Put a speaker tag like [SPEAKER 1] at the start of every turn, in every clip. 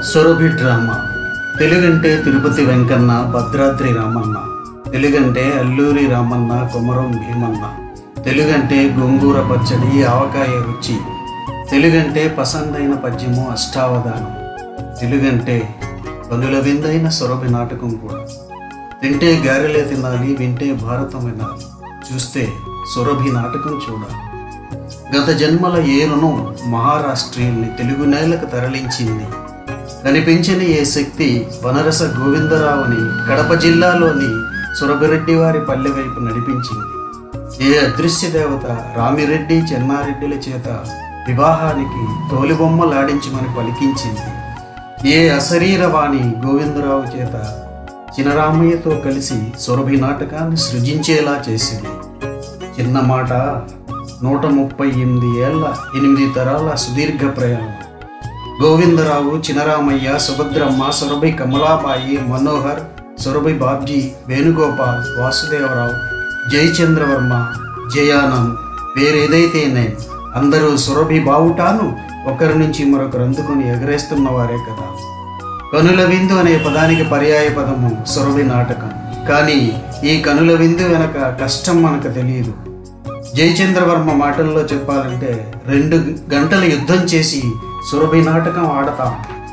[SPEAKER 1] Surabhi drama తెలుగంటే తిరుపతి వెంకన్న భద్రాద్రి రామన్న తెలుగంటే అల్లూరి రామన్న కొమరం భీమన్న తెలుగంటే గోంగూర పచ్చడి ఆవకాయ రుచి తెలుగంటే పసందైన పద్యము అష్టావధానం తెలుగంటే కనుల విందైన సురభి నాటకం కూడా తింటే గారెలే తినాలి వింటే భారతం వినాలి చూస్తే సురభి నాటకం చూడాలి గత జన్మల ఏ రుణం మహారాష్ట్రీయుల్ని తెలుగు నేలకు తరలించింది కనిపించని ఏ శక్తి వనరస గోవిందరావుని కడప జిల్లాలోని సురభిరెడ్డి వారి పల్లె వైపు నడిపించింది ఏ అదృశ్య దేవత రామిరెడ్డి చెన్నారెడ్డిల చేత వివాహానికి తోలిబొమ్మలాడించమని పలికించింది ఏ అశరీరవాణి గోవిందరావు చేత చినరామయ్యతో కలిసి సురభి నాటకాన్ని సృజించేలా చేసింది చిన్న మాట నూట ముప్పై ఎనిమిది ఏళ్ల ఎనిమిది తరాల సుదీర్ఘ ప్రయాణం గోవిందరావు చినరామయ్య సుభద్రమ్మ సురభి కమలాబాయి మనోహర్ సురభి బాబ్జీ వేణుగోపాల్ వాసుదేవరావు జయచంద్రవర్మ జయానంద్ వేరేదైతేనే అందరూ సురభి బావుటాను ఒకరి నుంచి మరొకరు అందుకొని ఎగరేస్తున్న వారే కదా కనుల విందు అనే పదానికి పర్యాయ పదము సురభి నాటకం కానీ ఈ కనుల విందు వెనక కష్టం మనకు తెలియదు జయచంద్రవర్మ మాటల్లో చెప్పాలంటే రెండు గంటలు యుద్ధం చేసి సురభి నాటకం ఆడతాం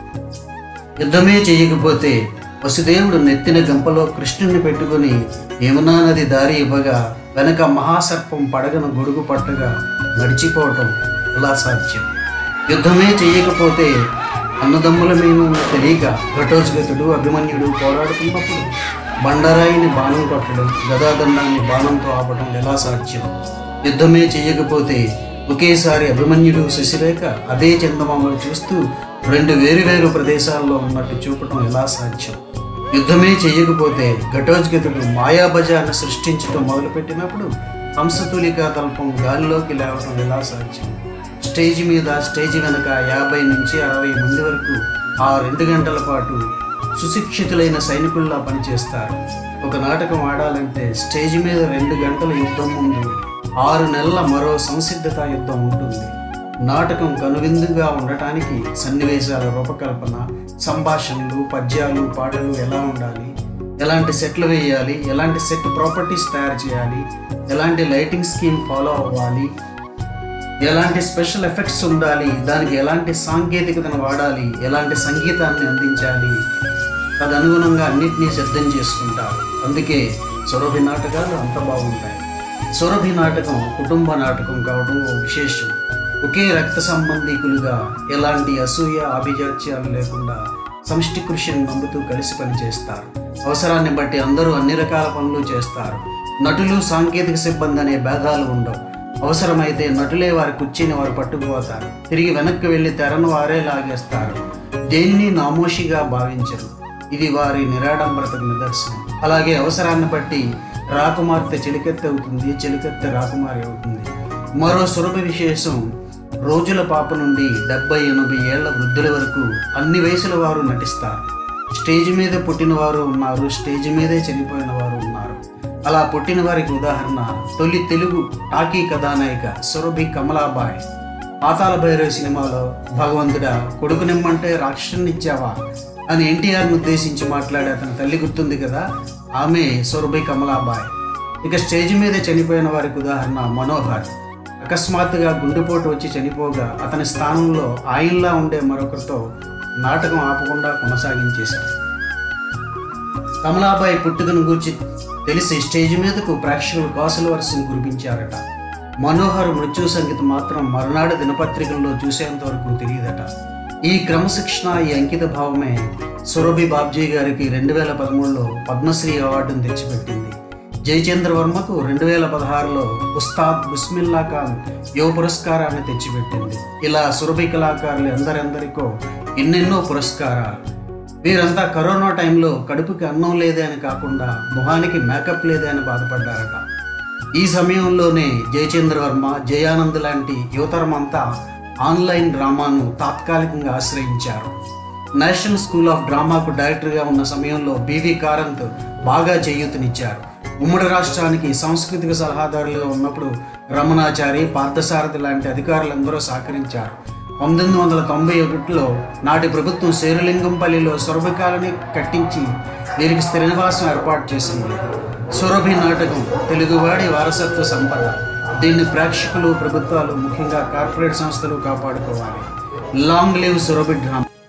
[SPEAKER 1] యుద్ధమే చేయకపోతే వసుదేవుడు నెత్తిన గంపలో కృష్ణుని పెట్టుకుని యమునా నది దారి ఇవ్వగా వెనక మహాసర్పం పడగను గొడుగు పట్టగా నడిచిపోవటం ఎలా సాధ్యం యుద్ధమే చేయకపోతే అన్నదమ్ముల మీద ఉన్న తెలియక ఘటోజ్గతుడు అభిమన్యుడు పోరాడుతున్నప్పుడు బండరాయిని బాణం కొట్టడం గదాదండాన్ని బాణంతో ఆపడం ఎలా సాధ్యం యుద్ధమే చేయకపోతే ఒకేసారి అభిమన్యుడు శశిరేఖ అదే చందమామలు చూస్తూ రెండు వేరువేరు ప్రదేశాల్లో ఉన్నట్టు చూపటం ఎలా సాధ్యం యుద్ధమే చేయకపోతే ఘటోజ్గతుడు మాయాబజార్ను సృష్టించడం మొదలుపెట్టినప్పుడు హంసతులికా తల్పం గాలిలోకి లేవడం ఎలా సాధ్యం స్టేజ్ మీద స్టేజ్ వెనక యాభై నుంచి అరవై మంది వరకు ఆ రెండు గంటల పాటు సుశిక్షితులైన సైనికుల్లా పనిచేస్తారు ఒక నాటకం ఆడాలంటే స్టేజ్ మీద రెండు గంటల యుద్ధం ముందు ఆరు నెలల మరో సంసిద్ధత యుద్ధం ఉంటుంది నాటకం కనువిందుగా ఉండటానికి సన్నివేశాల రూపకల్పన సంభాషణలు పద్యాలు పాటలు ఎలా ఉండాలి ఎలాంటి సెట్లు వేయాలి ఎలాంటి సెట్ ప్రాపర్టీస్ తయారు చేయాలి ఎలాంటి లైటింగ్ స్కీమ్ ఫాలో అవ్వాలి ఎలాంటి స్పెషల్ ఎఫెక్ట్స్ ఉండాలి దానికి ఎలాంటి సాంకేతికతను వాడాలి ఎలాంటి సంగీతాన్ని అందించాలి తదనుగుణంగా అన్నిటినీ సిద్ధం చేసుకుంటారు అందుకే సురభి నాటకాలు అంత బాగుంటాయి సురభి నాటకం కుటుంబ నాటకం కావడం ఓ విశేషం ఒకే రక్త సంబంధికులుగా ఎలాంటి అసూయ అభిజాత్యాలు లేకుండా సమిష్టి కృషిని నమ్ముతూ కలిసి పనిచేస్తారు అవసరాన్ని బట్టి అందరూ అన్ని రకాల పనులు చేస్తారు నటులు సాంకేతిక సిబ్బంది అనే భేదాలు ఉండవు అవసరమైతే నటులే వారి కుర్చీని వారు పట్టుకుపోతారు తిరిగి వెనక్కి వెళ్ళి తెరను వారే లాగేస్తారు దేన్ని నామోషిగా భావించరు ఇది వారి నిరాడంబరతకు నిదర్శనం అలాగే అవసరాన్ని బట్టి రాకుమార్తె చెలికెత్తె అవుతుంది చెలికెత్తె రాకుమారి అవుతుంది మరో సురభి విశేషం రోజుల పాప నుండి డెబ్బై ఎనభై ఏళ్ల వృద్ధుల వరకు అన్ని వయసుల వారు నటిస్తారు స్టేజ్ మీద పుట్టిన వారు ఉన్నారు స్టేజ్ మీదే చనిపోయిన వారు ఉన్నారు అలా పుట్టిన వారికి ఉదాహరణ తొలి తెలుగు టాకీ కథానాయిక సురభి కమలాబాయ్ పాతాల భైరవి సినిమాలో భగవంతుడా కొడుకు నిమ్మంటే రాక్షసునిచ్చావా అని ఎన్టీఆర్ను ఉద్దేశించి మాట్లాడే అతని తల్లి గుర్తుంది కదా ఆమె సురభి కమలాబాయ్ ఇక స్టేజ్ మీద చనిపోయిన వారికి ఉదాహరణ మనోహర్ అకస్మాత్తుగా గుండెపోటు వచ్చి చనిపోగా అతని స్థానంలో ఆయనలా ఉండే మరొకరితో నాటకం ఆపకుండా కొనసాగించేశారు కమలాబాయి పుట్టుకను గురించి తెలిసి స్టేజ్ మీదకు ప్రేక్షకులు కాసుల వర్షం కురిపించారట మనోహర్ మృత్యు సంగీతం మాత్రం మరునాడు దినపత్రికల్లో చూసేంత వరకు తెలియదట ఈ క్రమశిక్షణ ఈ అంకిత భావమే సురభి బాబ్జీ గారికి రెండు వేల పదమూడులో పద్మశ్రీ అవార్డును తెచ్చిపెట్టింది జయచంద్ర వర్మకు రెండు వేల పదహారులో ఉస్తాద్ బిస్మిల్లా ఖాన్ యువ పురస్కారాన్ని తెచ్చిపెట్టింది ఇలా సురభి కళాకారులు ఎందరెందరికో ఎన్నెన్నో పురస్కారాలు వీరంతా కరోనా టైంలో కడుపుకి అన్నం లేదే అని కాకుండా మొహానికి మేకప్ లేదే అని బాధపడ్డారట ఈ సమయంలోనే జయచంద్ర వర్మ జయానంద్ లాంటి యువతరం అంతా ఆన్లైన్ డ్రామాను తాత్కాలికంగా ఆశ్రయించారు నేషనల్ స్కూల్ ఆఫ్ డ్రామాకు డైరెక్టర్గా ఉన్న సమయంలో బివి కారంత్ బాగా చేయూతనిచ్చారు ఉమ్మడి రాష్ట్రానికి సాంస్కృతిక సలహాదారులుగా ఉన్నప్పుడు రమణాచారి పార్థసారథి లాంటి అధికారులందరూ సహకరించారు పంతొమ్మిది వందల తొంభై ఒకటిలో నాటి ప్రభుత్వం శేరులింగంపల్లిలో సురభి కాలనీ కట్టించి వీరికి స్థిర నివాసం ఏర్పాటు చేసింది సురభి నాటకం తెలుగువాడి వారసత్వ సంపద దీన్ని ప్రేక్షకులు ప్రభుత్వాలు ముఖ్యంగా కార్పొరేట్ సంస్థలు కాపాడుకోవాలి లాంగ్ లివ్ సురభి డ్రామా